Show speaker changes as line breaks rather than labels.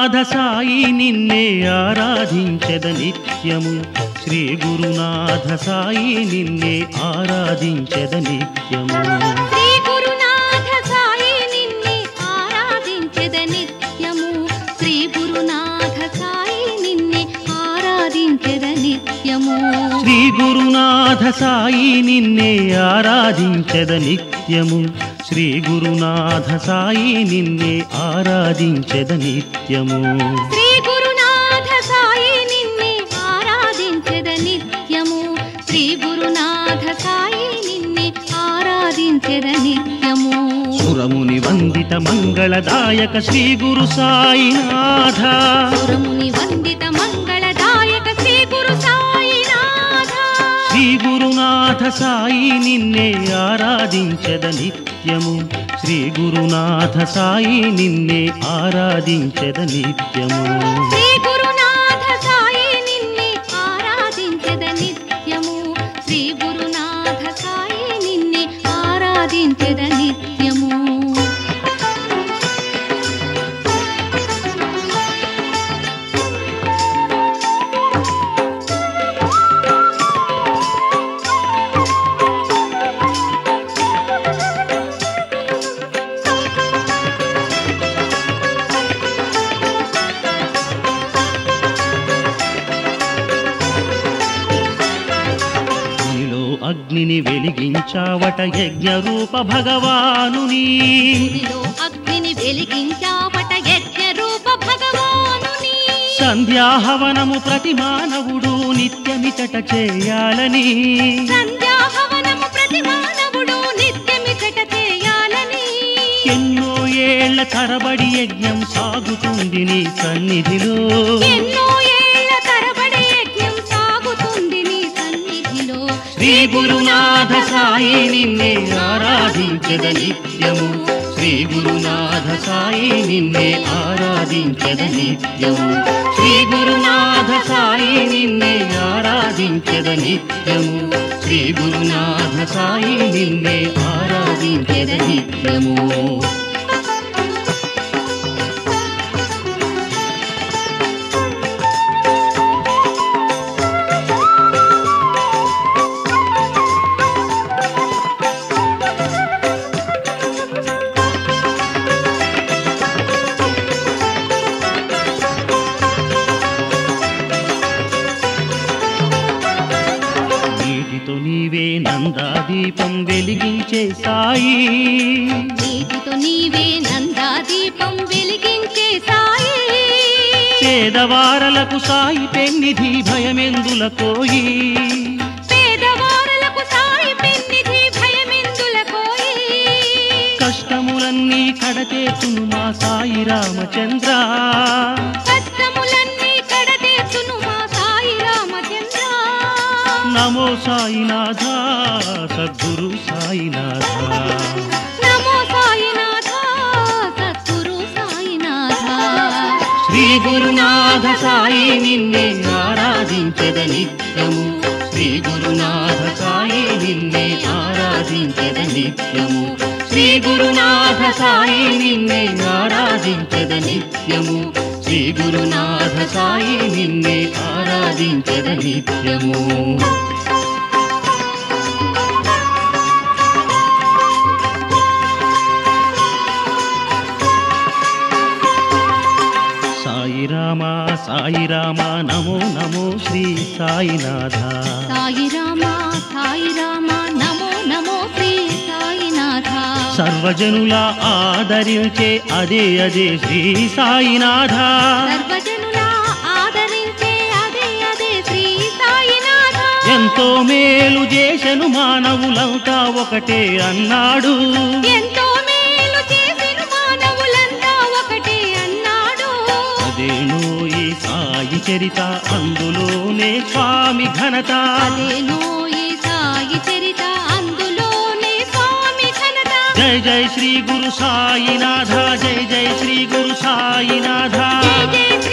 గురునాథ సాయి నిన్నే ఆరాధించద నిత్యము శ్రీ గురునాథ సాయి నిన్నే ఆరాధించద నిత్యము
శ్రీ గురునాథ సాయి నిన్నే ఆరాధించెద నిత్యము శ్రీ గురునాథ సాయి నిన్నే ఆరాధించెద నిత్యము
శ్రీ గురునాథ సాయి నిన్నే ఆరాధించద నిత్యము శ్రీ గురునాథ సాయి నిన్నే ఆరాధించద నిత్యము
శ్రీ గురునాథ సాయి నిన్నే ఆరాధించెద నిత్యము శ్రీ గురునాథ సాయి నిన్నే ఆరాధించెద నిత్యము
సురముని వందిత మంగళదాయక శ్రీ గురు సాయినాథ
సురముని వందిత మంగళదాయక శ్రీ గురు సాయినాథ
శ్రీ గురునాథ సాయి నిన్నే ఆరాధించద నిత్యము శ్రీ గురునాథ సాయి నిన్నే ఆరాధించద నిత్యము
శ్రీ గురునాథ సాయి నిన్నే ఆరాధించెద నిత్యము శ్రీ గురునాథ సాయి నిన్నే ఆరాధించెద నిత్యము
నీలో అగ్నిని వెలిగించావట యజ్ఞ రూప భగవానుని
గుడిలో అగ్నిని వెలిగించావట యజ్ఞ రూప భగవానుని
సంధ్యాహవనము ప్రతి మానవుడు నిత్యమిచట చేయాలని
సంధ్యాహవనము ప్రతి మానవుడు నిత్యమిచట చేయాలని
ఎన్నో ఏళ్ల తరబడి యజ్ఞం సాగుతుంది నీ సన్నిధిలో
ఎన్నో ఏళ్ల తరబడి యజ్ఞం సాగుతుంది నీ సన్నిధిలో
శ్రీ గురునాథ సాయి నిన్నే ఆరాధించద నిత్యము శ్రీ గురునాథ సాయి నిన్నే ఆరాధించద నిత్యము శ్రీ గురునాథ సాయి నిన్నే ఆరాధించద నిత్యము శ్రీ గురునాథ సాయి నిన్నే ఆరాధించద నిత్యము నీటితో నీవే నందాదీపం వెలిగించే సాయి
నీటితో నీవే నందాదీపం వెలిగించే సాయి
పేదవారలకు సాయి పెన్నిధి భయమెందుల కోయి
పేదవారులకు సాయి పెన్నిధి భయమెందుల కోయి
కష్టములన్నీ కడతేచును మా సాయి రామచంద్ర
కష్టములన్నీ కడతీర్చును మా సాయి రామచంద్ర
నమో సాయినాథ సద్గురు సాయినాథ
నమో సాయినాథ సద్గురు సాయినాథ
శ్రీ గురునాథ సాయి నిన్నే ఆరాధించద నిత్యము శ్రీ గురునాథ సాయి నిన్నే ఆరాధించద నిత్యము శ్రీ గురునాథ సాయి నిన్నే ఆరాధించద నిత్యము శ్రీ గురునాథ సాయి నిన్నే ఆరాధించద నిత్యము సాయి రామ సాయి రామ నమో నమో శ్రీ సాయినాథ
సాయి రామ సాయి రామ నమో నమో శ్రీ సాయినాథ
సర్వజనుల ఆదరించే అదే అదే శ్రీ సాయినాథ
సర్వజనుల ఆదరించే అదే అదే శ్రీ సాయినాథ
ఎంతో మేలు చేసెను మానవులంతా ఒకటే అన్నాడు
ఎంతో మేలు చేసిన మానవులంతా ఒకటే అన్నాడు
అదేనో ఈ సాయి చరిత అందులోనే స్వామి ఘనత
అదేనో ఈ సాయి చరిత అందులోనే స్వామి ఘనత
జై జై శ్రీ గురు సాయినాథ జై జై శ్రీ గురు సాయినాథ
జై జై శ్రీ